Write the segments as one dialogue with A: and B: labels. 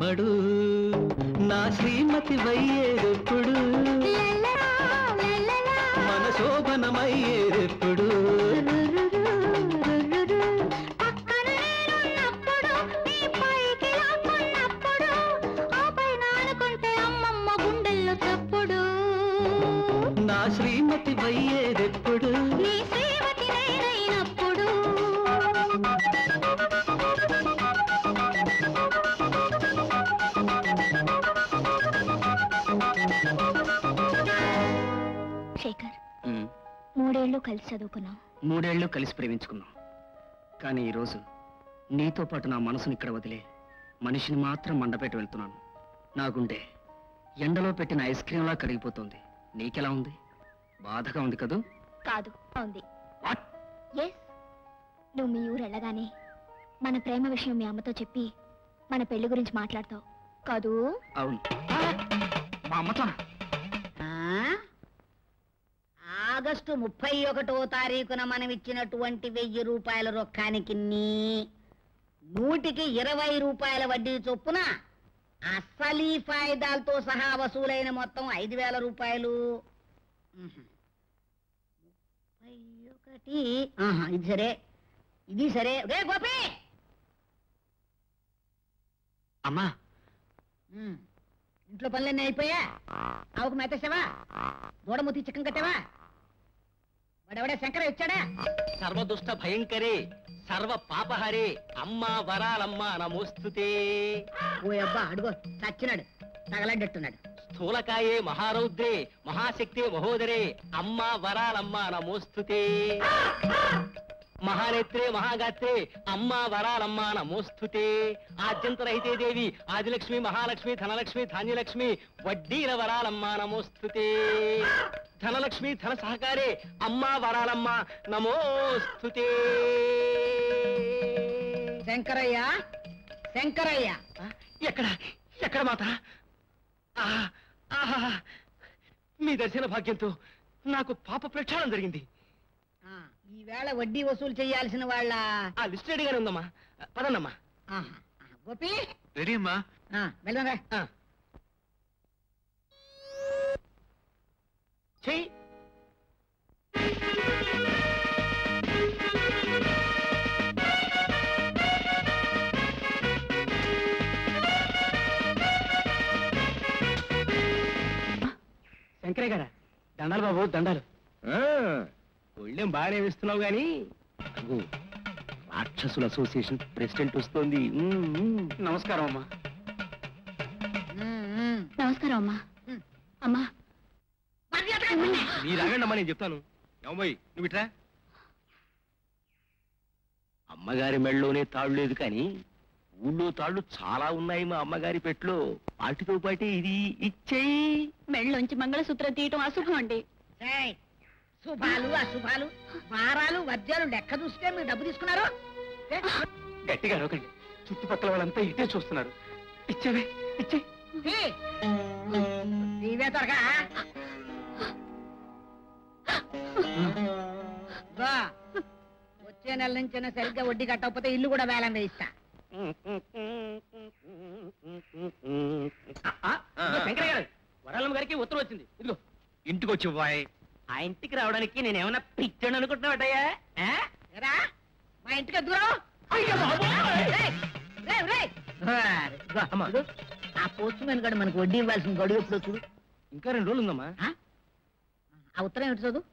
A: అమ్మడు నా శ్రీమతి వయ్యేదెప్పుడు మన శోభనమయ్యేదెప్పుడు
B: పక్కన నేనున్నప్పుడు, నీ పైకి లాక్కున్నప్పుడు, ఆపై నానుకుంటే అమ్మమ్మ గుండెల్లో చప్పుడు.
A: నా శ్రీమతి వయ్యేదెప్పుడు
B: నీ శ్రీమతి నేనైనప్పుడు. శేఖర్ మూడేళ్లు కలిసి చదువుకున్నాం
C: మూడేళ్లు కలిసి ప్రేమించుకున్నాం కానీ ఈరోజు నీతో పాటు నా మనసుని ఇక్కడ వదిలే మనిషిని మాత్రం మండపెట్టి వెళ్తున్నాను నా గుండె ఎండలో పెట్టిన ఐస్ క్రీంలా కరిగిపోతుంది నీకెలా ఉంది బాధగా ఉంది కదూ
B: కాదు ఉంది ఎస్ నువ్వు మీ ఊరు వెళ్ళగానే మన ప్రేమ విషయం మీ అమ్మతో చెప్పి మన పెళ్లి గురించి మాట్లాడతావు కాదు
C: అవును మా అమ్మతో
D: ఆగస్టు ముప్పై ఒకటో తారీఖున మనం ఇచ్చినటువంటి వెయ్యి రూపాయల రొక్కానికి నూటికి ఇరవై రూపాయల వడ్డీ చొప్పున అసలీ ఫాయిదాలతో సహా వసూలైన మొత్తం ఐదు వేల రూపాయలు ఉహు. ముప్పై ఒకటి ఆహా, ఇది సరే ఇది సరే రే గోపి
C: అమ్మా
D: ఉమ్. ఇంట్లో పనులన్నీ అయిపోయా ఆవుకు మేతేసావా దూడమూతి చిక్కం కట్టావా వాడెవడే శంకర వచ్చాడా
E: సర్వదుష్ట భయంకరే సర్వ పాపహరే అమ్మా వరాలమ్మ నమోస్తుతే
D: ఓ అబ్బా అడుగో చచ్చినాడు తగలడ్డట్టున్నాడు
E: స్థూలకాయే మహారౌద్రే మహాశక్తే మహోదరే అమ్మా వరాలమ్మ నమోస్తుతే మహానేత్రే మహాగాత్రే అమ్మా వరాలమ్మ నమోస్తుతే ఆద్యంతరహితే దేవి ఆదిలక్ష్మి మహాలక్ష్మి ధనలక్ష్మి ధాన్యలక్ష్మి వడ్డీల వరాలమ్మ నమోస్తుతే ధనలక్ష్మి ధన సహకారే అమ్మా వరాలమ్మ నమోస్తుతే
D: శంకరయ్య శంకరయ్య
E: ఆ, ఎక్కడ ఎక్కడ మాత ఆ, ఆహా మీ దర్శన భాగ్యంతో నాకు పాప ప్రక్షాళన జరిగింది
D: ఆ, ఈవేళ వడ్డీ వసూలు చేయాల్సిన వాళ్ళ
E: ఆ లిస్ట్ రెడీగానే ఉందమ్మా పదన్నమ్మా
D: ఆహా, ఆ, గోపి
C: రెడీ అమ్మా
D: ఆ, వెళ్దాంరా
E: ఆ. చెయ్యి శంకరయ్య గారా దండాలు బాబు దండాలు ఒళ్ళేం బాగానే వేస్తున్నావు గాని అదిగో, రాక్షసుల అసోసియేషన్ ప్రెసిడెంట్ వస్తోంది ఉమ్, ఉమ్. నమస్కారం అమ్మా
D: ఉమ్, ఉమ్.
B: నమస్కారం అమ్మా అమ్మా
E: మీరు ఆగండమ్మా నేను చెప్తాను ఏమోయ్ నువ్వు ఇట్రా అమ్మగారి మెళ్ళలోనే తాళ్ళు లేదు కానీ ఊళ్ళో తాళ్ళు చాలా ఉన్నాయి మా అమ్మగారి పెట్లో వాటితో పాటే ఇది ఇచ్చేయి
B: మెళ్ళలోంచి మంగళసూత్రం తీయటం అశుభం అండి
D: ఏయ్, శుభాలు అశుభాలు వారాలు వర్జాలు లెక్క చూస్తే మీరు డబ్బు తీసుకున్నారు ఏ,
E: గట్టిగా అరవకండి చుట్టుపక్కల వాళ్ళంతా ఇటే చూస్తున్నారు ఇచ్చేవే ఇచ్చే
D: తీ. తీవే త్వరగా ఇదిగో, వచ్చే నెల నుంచి సరిగ్గా వడ్డీ కట్టకపోతే ఇల్లు కూడా వేలం వేయిస్తా
E: శంకరయ్య గారు వరాలమ్మ గారికి ఉత్తరం వచ్చింది ఇదిగో ఇంటికి వచ్చి బాయ్ ఆ ఇంటికి రావడానికి నేను ఏమన్నా పిచ్చాను అనుకుంటున్నావటయ్యా
D: ఏరా, మా ఇంటికి దూరం ఆ పోస్ట్ మ్యాన్ గడు మనకు వడ్డీ ఇవ్వాల్సిన గడువు ఎప్పుడు చూడు
E: ఇంకా రెండు రోజులు ఉందమ్మా
D: ఆ? ఆ ఉత్తరం ఏమిటి చదువు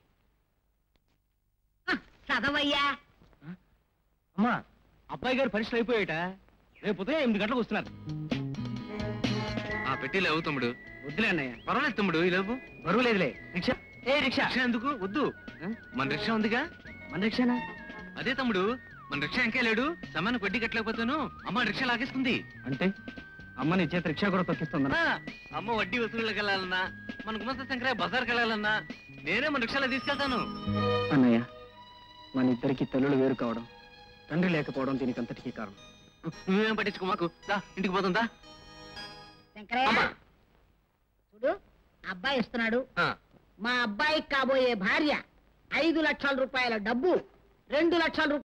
D: ఆ, చదవయ్యా
E: అమ్మా అబ్బాయి గారు పరీక్షలు అయిపోయాట రేపు ఉదయం ఎనిమిది గంటలకు వస్తున్నారు
C: ఆ పెట్టి లేవు తమ్ముడు
E: వద్దులే అన్నయ్య
C: పర్వాలేదు తమ్ముడు ఈ లేవు
E: బరువు లేదులే రిక్షా ఏ రిక్షా
C: రిక్షా ఎందుకు వద్దు మన రిక్షా ఉందిగా
E: మన రిక్షానా
C: అదే తమ్ముడు మన రిక్షా ఇంకా లేడు సమాన వడ్డీ కట్టలేకపోతాను అమ్మ రిక్షా లాగేస్తుంది
E: అంటే అమ్మ నీ చేత రిక్షా కూడా తొక్కిస్తుందా
C: అమ్మ వడ్డీ వసూళ్ళకి వెళ్ళాలన్నా మన గుమస్త శంకరయ్య బజార్కి వెళ్ళాలన్నా నేనే మన రిక్షాలో తీసుకెళ్తాను
E: అన్నయ్య మన ఇద్దరికి తల్లులు వేరు కావడం తండ్రి లేకపోవడం దీనికి అంతటికీ కారణం
C: నువ్వేం పట్టించుకో మాకు దా ఇంటికి పోతుందా
D: శంకరయ్య
C: అమ్మా.
D: చూడు అబ్బాయి ఇస్తున్నాడు
C: ఆ,
D: మా అబ్బాయికి కాబోయే భార్య ఐదు లక్షల రూపాయల డబ్బు రెండు లక్షల రూపాయలు